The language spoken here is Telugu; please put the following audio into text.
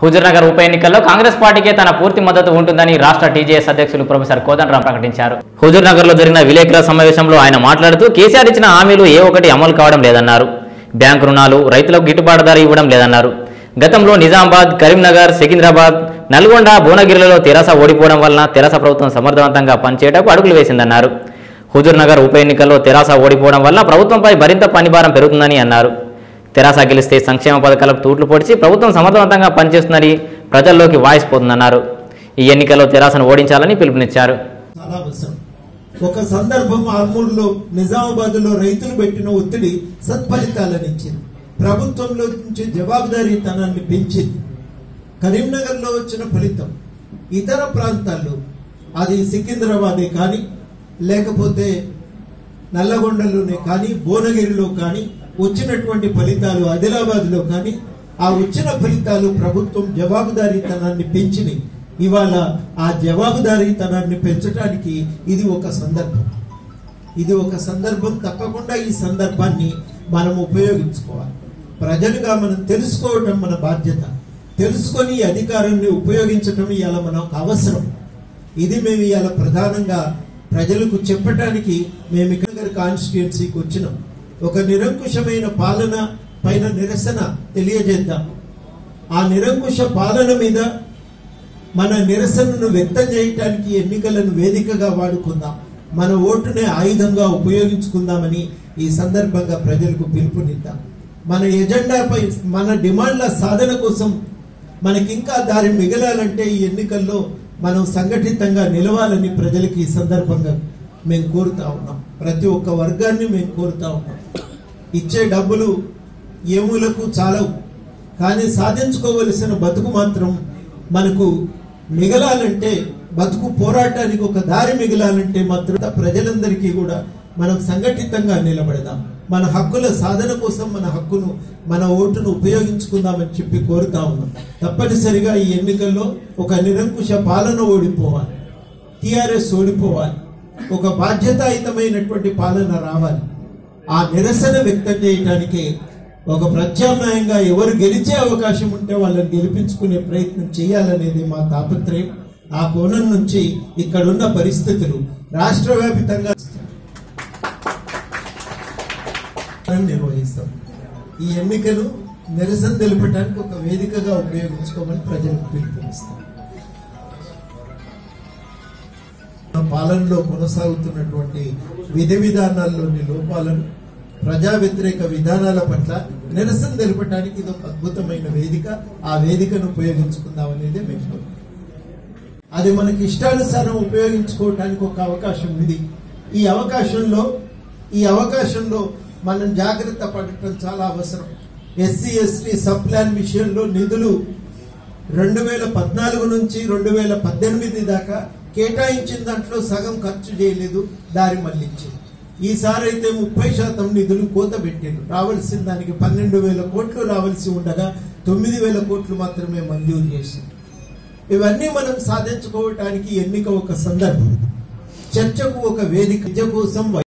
హుజూర్నగర్ ఉప ఎన్నికల్లో కాంగ్రెస్ పార్టీకే తన పూర్తి మద్దతు ఉంటుందని రాష్ట్ర టీజేఎస్ అధ్యక్షులు ప్రొఫెసర్ కోదండరాం ప్రకటించారు హుజూర్నగర్ లో జరిగిన విలేకరుల సమావేశంలో ఆయన మాట్లాడుతూ కేసీఆర్ ఇచ్చిన హామీలు ఏ ఒక్కటి అమలు కావడం లేదన్నారు బ్యాంకు రుణాలు రైతులకు గిట్టుబాటు ధర ఇవ్వడం లేదన్నారు గతంలో నిజామాబాద్ కరీంనగర్ సికింద్రాబాద్ నల్గొండ భువనగిరిలలో తెరాస ఓడిపోవడం వలన తెరాస ప్రభుత్వం సమర్థవంతంగా పనిచేయటకు అడుగులు వేసిందన్నారు హుజూర్నగర్ ఉప ఎన్నికల్లో తెరాస ఓడిపోవడం వల్ల ప్రభుత్వంపై మరింత పనిభారం పెరుగుతుందని అన్నారు తెరాస గెలిస్తే సంక్షేమ పథకాలకు తూట్లు పొడిచి ప్రభుత్వం సమర్థవంతంగా పనిచేస్తుందని ప్రజల్లోకి వాయిస్ పోతుందన్నారు ఈ ఎన్నికల్లో తెరాసను ఓడించాలని పిలుపునిచ్చారు చాలా అవసరం ఒక సందర్భం ఆర్మూర్లో నిజామాబాద్ లో రైతులు పెట్టిన ఒత్తిడి సత్ఫలితాలను ఇచ్చింది ప్రభుత్వంలో నుంచి జవాబుదారీతనాన్ని పెంచింది కరీంనగర్ లో వచ్చిన ఫలితం ఇతర ప్రాంతాల్లో అది సికింద్రాబాదే కానీ లేకపోతే నల్లగొండలోనే కానీ భువనగిరిలో కానీ వచ్చినటువంటి ఫలితాలు ఆదిలాబాద్ లో కానీ ఆ వచ్చిన ఫలితాలు ప్రభుత్వం జవాబుదారీతనాన్ని పెంచినాయి ఇవాళ ఆ జవాబుదారీతనాన్ని పెంచడానికి ఇది ఒక సందర్భం ఇది ఒక సందర్భం తప్పకుండా ఈ సందర్భాన్ని మనం ఉపయోగించుకోవాలి ప్రజలుగా మనం తెలుసుకోవటం మన బాధ్యత తెలుసుకొని ఈ అధికారాన్ని ఉపయోగించటం ఇవాళ మనకు అవసరం ఇది మేము ఇవాళ ప్రధానంగా ప్రజలకు చెప్పటానికి మేము ఇక్కడ కాన్స్టిట్యున్సీకి వచ్చినాం ఒక నిరంకుశమైన పాలన పైన నిరసన తెలియజేద్దాం ఆ నిరంకుశ పాలన మీద మన నిరసనను వ్యక్తం చేయటానికి ఎన్నికలను వేదికగా వాడుకుందాం మన ఓటునే ఆయుధంగా ఉపయోగించుకుందామని ఈ సందర్భంగా ప్రజలకు పిలుపునిద్దాం మన ఎజెండాపై మన డిమాండ్ల సాధన కోసం మనకింకా దారి మిగలాలంటే ఈ ఎన్నికల్లో మనం సంఘటితంగా నిలవాలని ప్రజలకి ఈ సందర్భంగా మేము కోరుతా ఉన్నాం ప్రతి ఒక్క వర్గాన్ని మేము కోరుతా ఉన్నాం ఇచ్చే డబ్బులు ఏములకు చాలవు కానీ సాధించుకోవలసిన బతుకు మాత్రం మనకు మిగలాలంటే బతుకు పోరాటానికి ఒక దారి మిగలాలంటే మాత్రం ప్రజలందరికీ కూడా మనం సంఘటితంగా నిలబడదాం మన హక్కుల సాధన కోసం మన హక్కును మన ఓటును ఉపయోగించుకుందామని చెప్పి కోరుతా ఉన్నాం తప్పనిసరిగా ఈ ఎన్నికల్లో ఒక నిరంకుశ పాలన ఓడిపోవాలి టిఆర్ఎస్ ఓడిపోవాలి ఒక బాధ్యతాయుతమైనటువంటి పాలన రావాలి ఆ నిరసన వ్యక్తం చేయడానికి ఒక ప్రత్యామ్నాయంగా ఎవరు గెలిచే అవకాశం ఉంటే వాళ్ళని గెలిపించుకునే ప్రయత్నం చేయాలనేది మా తాపత్రయం ఆ కోణం నుంచి ఇక్కడున్న పరిస్థితులు రాష్ట్ర వ్యాపితంగా నిర్వహిస్తాం ఈ ఎన్నికను నిరసన తెలుపడానికి ఒక వేదికగా ఉపయోగించుకోమని ప్రజలకు పిలుపునిస్తాం మన పాలనలో కొనసాగుతున్నటువంటి విధి విధానాల్లోని లోపాలను ప్రజా వ్యతిరేక విధానాల పట్ల నిరసన తెలపడానికి ఇది ఒక అద్భుతమైన వేదిక ఆ వేదికను ఉపయోగించుకుందాం అనేది మేము అది మనకి ఇష్టానుసారం ఉపయోగించుకోవటానికి ఒక అవకాశం ఉంది ఈ అవకాశంలో ఈ అవకాశంలో మనం జాగ్రత్త పడటం చాలా అవసరం ఎస్సీ ఎస్టీ సబ్ ప్లాన్ విషయంలో నిధులు రెండు వేల పద్నాలుగు నుంచి రెండు వేల పద్దెనిమిది దాకా కేటాయించిన దాంట్లో సగం ఖర్చు చేయలేదు దారి మళ్లించింది ఈసారి అయితే ముప్పై శాతం నిధులు కోత పెట్టారు రావాల్సిన దానికి పన్నెండు వేల కోట్లు రావాల్సి ఉండగా తొమ్మిది వేల కోట్లు మాత్రమే మంజూరు చేసింది ఇవన్నీ మనం సాధించుకోవటానికి ఎన్నిక ఒక సందర్భం చర్చకు ఒక వేదిక విద్య కోసం